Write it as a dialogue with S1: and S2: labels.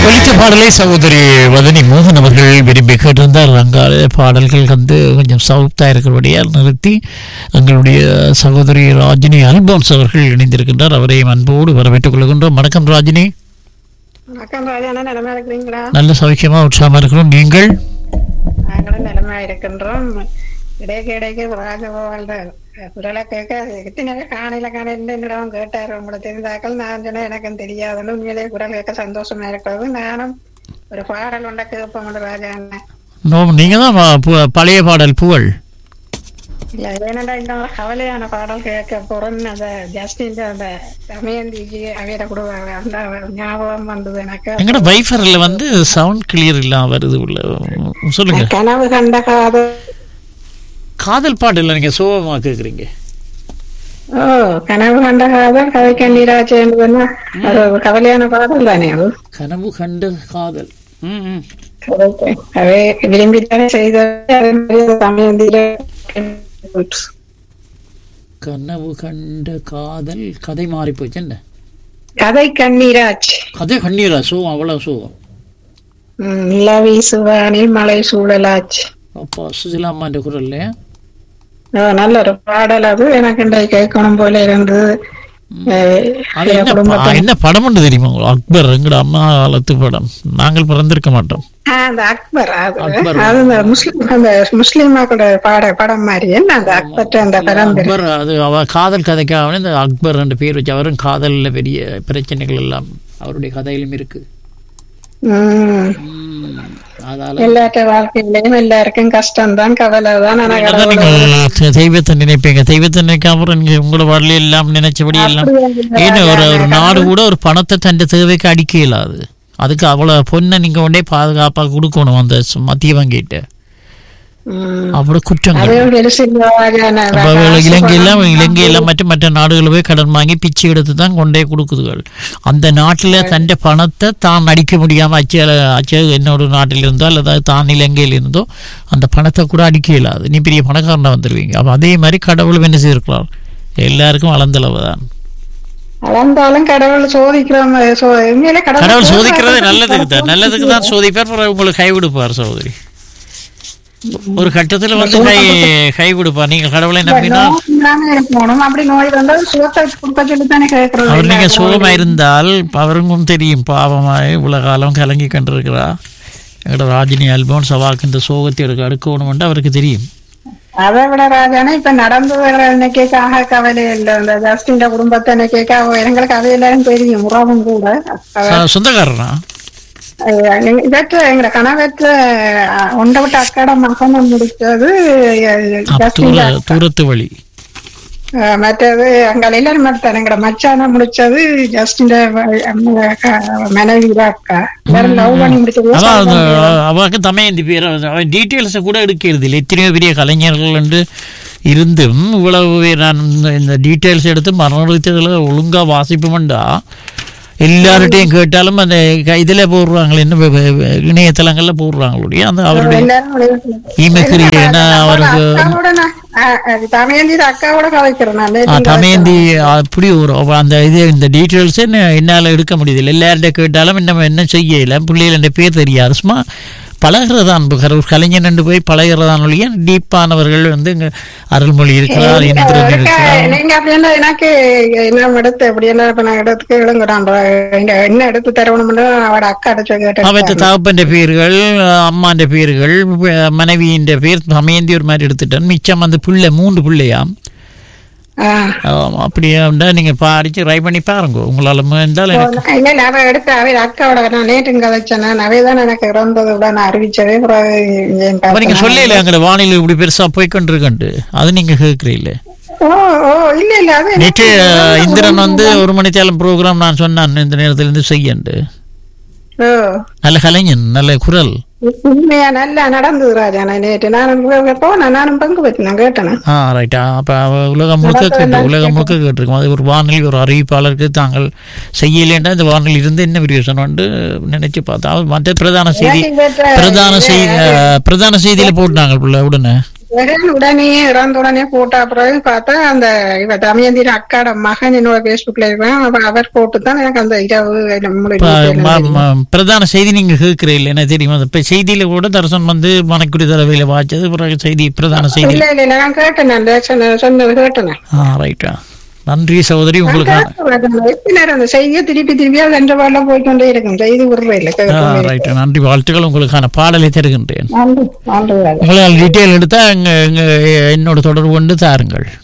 S1: ஒலித்த பாடலை சகோதரி வதனி மோகன் அவர்கள் விரும்பி கேட்டிருந்தார் அங்கால பாடல்கள் வந்து கொஞ்சம் சவுத்தா இருக்கிறபடியால் நிறுத்தி எங்களுடைய சகோதரி ராஜினி அல்போன்ஸ் அவர்கள் இணைந்திருக்கின்றார் அவரையும் அன்போடு வரவேற்றுக் கொள்கின்றோம் வணக்கம் ராஜினி
S2: வணக்கம் ராஜாண்ணா நிலமா இருக்கிறீங்களா
S1: நல்ல சௌக்கியமா உற்சாகமா இருக்கிறோம் நீங்கள்
S2: நாங்களும் நிலமா இருக்கின்றோம் இடைக்க இடைக்க ராஜகோபால் குரலை கேட்க எத்தனை காணையில காணையில என்னிடம் கேட்டாரு உங்களை தெரிந்தாக்கள் நான் சொன்னேன் எனக்கும் தெரியாதுன்னு உண்மையிலேயே குரல் கேட்க சந்தோஷமா இருக்கிறது நானும் ஒரு பாடல் ஒன்றை கேட்போம் ராஜா அண்ணன்
S1: நோ நீங்க தான் ப- பு- பழைய பாடல் புகழ்
S2: இல்ல ஏனண்டா இந்த கவலையான பாடல் கேட்க போறேன்னு அந்த ஜஸ்டின் அந்த தமயந்திக்கு அவையிட கொடுவாங்க அந்த ஞாபகம் வந்தது எனக்கு
S1: எங்கட வைஃபர்ல வந்து சவுண்ட் கிளியர் இல்லாம வருது உள்ள சொல்லுங்க
S2: கனவு கண்ட காது
S1: காதல் பாடல நீங்க சோகமா கேக்குறீங்க
S2: ஓ கனவு கண்ட காதல் கதை கண்ணீராச்சு என்பதுன்னா அது ஒரு கவலையான பாடல் தானே அது
S1: கனவு கண்ட காதல் ம், ம்.
S2: அவை விரும்பித்தானே செய்தது அதே மாதிரி தமயந்தியில
S1: கனவு கண்ட காதல் கதை மாறி போச்சு என்ன
S2: கதை கண்ணீராச்சு
S1: கதை கண்ணீரா சோகம் அவ்வளவு சோகம்
S2: ம், நிலவி சுவானில் மலை சூழலாச்சு
S1: அப்பா சுசிலாமான்ற குரல்ல
S2: ஓ, நல்ல ஒரு பாடல் அது எனக்கு இன்றைக்கு கேட்கணும் போல இருந்தது அஹ்,
S1: அது
S2: என்
S1: என்ன பா-
S2: குடும்பத்தை
S1: என்ன படம் ஒன்று தெரியுமா உங்களுக்கு? அக்பர் எங்கட அம்மா காலத்து படம் நாங்கள் பிறந்திருக்க மாட்டோம்
S2: ஆ, அந்த அக்பர் அது
S1: அக்பர்.
S2: அது இந்த முஸ்லிம் அந்த முஸ்லிம் மக்களோட பாட படம் மாதிரி என்ன அந்த அக்பர் அந்த படம் தெரியும்.
S1: அக்பர் அது அவ காதல் கதைக்காக இந்த அக்பர் என்ற பேர் வச்சு அவரும் காதல்ல பெரிய பிரச்சனைகள் எல்லாம் அவருடைய கதையிலும் இருக்கு
S2: ம்
S1: ம், அதால
S2: எல்லாத்த வாழ்க்கையிலயும் எல்லாருக்கும் கஷ்டம் தான் கவலை தான் ஆனா
S1: அதான்
S2: கடவுளை
S1: நீங்கள் தெ- தெய்வத்தை நினைப்பீங்க தெய்வத்தை நினைக்காம அப்புறம் நீங்க உங்களோட வாழ்ல எல்லாம் நினைச்சபடி எல்லாம் ஏன்னா ஒரு ஒரு நாடு கூட ஒரு பணத்தை தன் தேவைக்கு அடிக்க இயலாது அதுக்கு அவ்வளவு பொண்ணை நீங்க உடனே பாதுகாப்பா கொடுக்கணும் அந்த ச- மத்திய வங்கிட்ட
S2: ம்.
S1: அவ்வளவு குற்றங்கள்
S2: அதே ஒரு சிறுவாஜான
S1: அப்ப அவர்கள் இலங்கையெல்லாம் இலங்கையெல்லாம் மற்ற மற்ற நாடுகளில் போய் கடன் வாங்கி பிச்சை எடுத்து தான் கொண்டே கொடுக்குதுகள் அந்த நாட்டில் தன்னை பணத்தை தான் அடிக்க முடியாமல் அச்ச அச்ச என்னோட நாட்டில் இருந்தோ அல்லது தான் இலங்கையில் இருந்தோ அந்த பணத்தை கூட அடிக்க இயலாது நீ பெரிய பணக்காரனா வந்துடுவீங்க அப்போ அதே மாதிரி கடவுளும் என்ன செய்திருக்கலாம் எல்லாருக்கும் வளர்ந்தளவு தான்
S2: வளர்ந்தாலும் கடவுள் சோதிக்கிற மாதிரி சோ- உண்மையிலே
S1: கடவுள் சோதிக்கிறது நல்லதுக்கு தான் நல்லதுக்கு தான் சோதிப்பார் பிறகு உங்களுக்கு கை விடுப்பார் சகோதரி ஒரு கட்டத்தில் வந்து கை கை விடுப்பார் நீங்கள் கடவுளை நம்பினா
S2: நோய் இல்லாம இருக்கணும் அப்படி நோய் வந்தால் சுகத்தை கொடுக்க சொல்லி தானே கேட்கறது
S1: அவர் நீங்க சுகமா இருந்தால் அவருக்கும் தெரியும் பாவமாய் இவ்வளவு காலம் கலங்கி கொண்டிருக்கிறா எங்களோட ராஜினி அல்போன் சவாக்கு இந்த சோகத்தை எடுக்க அடுக்கணும்னு அவருக்கு தெரியும்
S2: அதை விட ராஜானா இப்ப நடந்தது என்னைக்காக கவலை இல்லை இந்த ஜஸ்டின் குடும்பத்தை என்னைக்கா எங்களுக்கு அவையெல்லாம் தெரியும் உறவும் கூட
S1: ச- சொந்தக்காரனா
S2: இவற்ற எங்க கணவற்ற ஒன்றை விட்டு அக்காட மகன் முடிச்சது
S1: அப்
S2: ஜஸ்டின்
S1: தூர தூரத்து வழி
S2: அஹ் மற்றது அங்க எல்லாரும் மட்டும் எங்கட மச்சான முடிச்சது ஜஸ்டின் மனைவி தான் அக்கா எல்லாரும் லவ் பண்ணி முடிச்சது
S1: அதான் அந்த அவருக்கு தமையந்தி பேர் அவன் டீட்டெயில்ஸை கூட எடுக்கிறது இல்லை எத்தனையோ பெரிய கலைஞர்கள் என்று இருந்தும் இவ்வளவு பேர் நான் இந்த- இந்த டீட்டெயில்ஸ் எடுத்து மரணத்தில் ஒழுங்கா வாசிப்போம்டா எல்லார்ட்டையும் கேட்டாலும் அந்த க- இதுல போடுறாங்களே என்ன வெ- வெ- வெ- இணையதளங்கள்ல போடுறாங்களுடைய அந்த அவருடைய
S2: எல்லாரும் வெளியில-
S1: ஈமக்கிரி ஏன்னா அவருக்கு
S2: அக்காவோட நான் அஹ், அஹ், தமையந்தி அக்காவோட கதைக்கிறேன் நான்
S1: ஆ,
S2: நேத்து
S1: தமையந்தி அப்படி ஒரு அவ- அந்த இது இந்த டீட்டெயில்ஸ் என்னால் எடுக்க முடியுது எல்லார்கிட்ட கேட்டாலும் இன்னும் என்ன செய்யல பிள்ளைகள் பேர் தெரியாது சும்மா பழகிறதான் ஒரு கலைஞன் ரெண்டு போய் பழகிறதான் ஒழிய டீப்பானவர்கள் வந்து இங்க அருள்மொழி இருக்கிறார் இந்திரன்
S2: இருக்கா,
S1: இருக்கிறார்
S2: நீங்க அப்படி என்ன எனக்கு என்ன எடுத்து அப்படி என்ன இப்ப நான் எடுத்துக்க விழுங்குறான் என்ன எடுத்து தரணும்னு அவட அக்கா அடைச்சு
S1: அவற்ற
S2: கேட்டேன்
S1: தகப்பன்ற பேர்கள் அம்மான்ற பேர்கள் மனைவியின் பேர் தமையந்தி ஒரு மாதிரி எடுத்துட்டேன் மிச்சம் அந்த பிள்ளை மூன்று பிள்ளையாம் ஆம், அப்படியே உண்டா நீங்க பாடிச்சு ட்ரை பண்ணி பாருங்க உங்களால இருந்தால் எனக்கு
S2: இல்ல இல்ல அவ எடுத்து அவ அக்காவோட நான் நேற்று கதைச்சேன் நான் அவைதான் எனக்கு இறந்தது விட நான் அறிவிச்சதே பிறகு ஏன்
S1: அப்ப நீங்க
S2: பார்த்தேன்.
S1: சொல்லல எங்கட வானிலை இப்படி பெருசா போய்கொண்டிருக்கண்டு அது நீங்க கேட்கறீல்ல
S2: ஓ ஓ இல்ல இல்ல அது
S1: நேற்று அஹ், இந்திரன் வந்து ஒரு மணி தேலம் ப்ரோக்ராம் நான் சொன்னான் இந்த நேரத்துல இருந்து செய்யண்டு
S2: ஓ
S1: நல்ல கலைஞன் நல்ல குரல்
S2: உண்மையா நல்லா நடந்தது ராஜா நான் நேற்று நானும் போனேன் நானும் பங்கு பற்றி நான் கேட்டேன்
S1: ஆ ரைட்டா அப்ப அவ உலகம் முழுக்க கேட்டு உலகம் முழுக்க கேட்டிருக்கோம் அது ஒரு வானொலி ஒரு அறிவிப்பாளருக்கு தாங்கள் செய்யலேண்டா இந்த வானொலி இருந்து என்ன பிரயோசனம் வந்து நினைச்சு பார்த்தா அவர் மற்ற பிரதான செய்தி பிரதான செய்தி அஹ், பிரதான செய்தியில போட்டாங்க பிள்ளை உடனே
S2: இவன் உடனே இறந்த உடனே போட்டா பிறகு பார்த்தா அந்த இவ தமயந்திர அக்காட மகன் என்னோட பேஸ்புக்ல இருக்கான் அவ- அவர் போட்டு தான் எனக்கு அந்த இரவு நம்மளுடைய
S1: இப்ப
S2: detail
S1: ம-
S2: தெரியும்.
S1: ம- பிரதான செய்தி நீங்க கேட்கிறீங்க என்ன தெரியுமா இப்ப செய்தியில கூட தர்சன் வந்து மணக்குடி தடவையில வாச்சது பிறகு செய்தி பிரதான செய்தி
S2: இல்ல இல்ல நான் கேட்டேன் நான் சொன்ன- சொன்னது கேட்டேன்
S1: ஆ ரைட்டா நன்றி சகோதரி உங்களுக்கான
S2: எத்தனை நேரம் அந்த செய்தியை திருப்பி திருப்பி அது ரெண்டு வாரம் போய்க்கொண்டே இருக்கும் செய்தி உருவ இல்லை
S1: ரைட் நன்றி வாழ்த்துக்கள் உங்களுக்கான பாடலை தருகின்றேன்
S2: நன்றி நன்றி
S1: உங்களால் டீட்டெயில் எடுத்தா எங்க எங்க என்னோட தொடர்பு கொண்டு தாருங்கள்